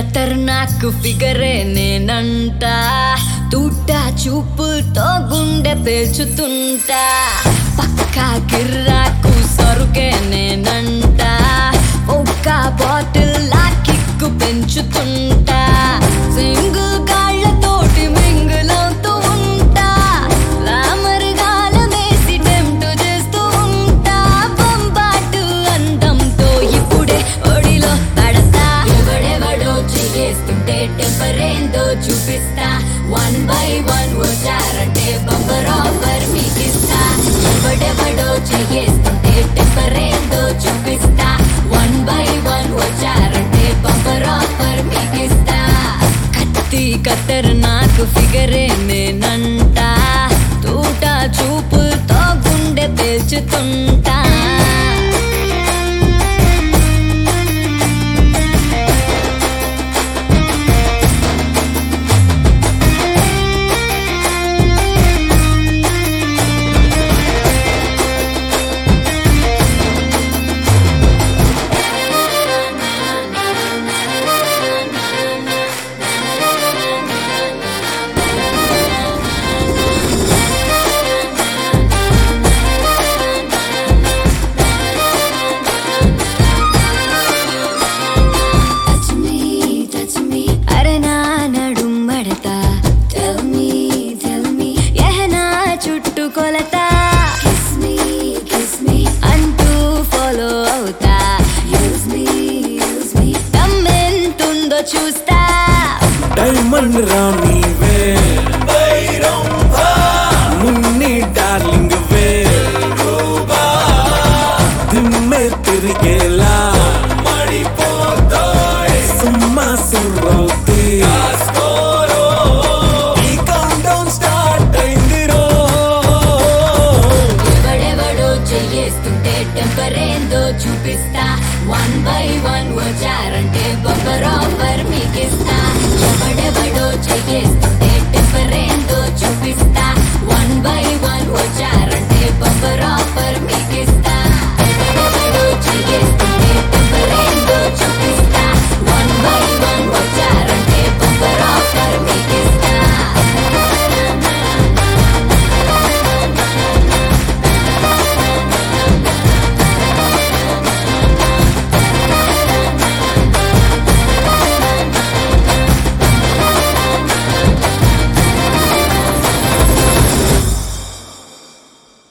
ఖతర్నాక్ ఫిగరే నేనంట తూట చూపుతో గుండె పేల్చుతుంటా పక్కా కిర్రాకు సరుకే నేనంట ఒక్క బాటిల్ లా కిక్కు పెంచుతుంటా సింగిల్ కాళ్ళతోటి మింగులవుతూ ఉంటా గ్లామర్ గాలమేసి టెంప్ట్ చేస్తూ ఉంటా పంపాటు అందంతో ఇప్పుడే ఒడిలో పడతా ఎవడెవడో చేస్తుంటే టెంపరేందో చూపిస్తా వన్ బై వన్ వచ్చారంటే బంపర్ ఆఫర్ మీకిస్తా ఎవడెవడో చేస్తుంటే టెంపరేందో చూపిస్తా వన్ బై వన్ వచ్చారంటే బంపర్ ఆఫర్ మీకిస్తా కత్తి కత్తర్ నాకు ఫిగరే నేనంట తూట చూపుతో గుండె పేల్చుతుంటా Touch me, touch me. అరే నా నడుం మడత Tell me, tell me. ఎహ నా చుట్టూ కొలత Kiss me, kiss me. అంటూ follow అవుతా Use me, use me. దమ్మెంతుందో చూస్తా డైమండ్ రాణివే మున్ని డార్లింగ్ వే దిమ్మె తిరిగేలా సుమ్మా సుర్రవుతి ఈ కౌంటౌన్ స్టార్ట్ అయిందిరో ఎవడెవడో చెయ్యేస్తుంటే టెంపరేందో చూపిస్తా వన్ బై వన్ వచ్చారంటే బంపర్ ఆఫర్ మీకిస్తా ఎవడెవడో చెయ్యేస్తుంటే టెంపరేందో చూపిస్తా వన్ బై వన్ వచ్చారంటే బంపర్ ఆఫర్ మీకిస్తా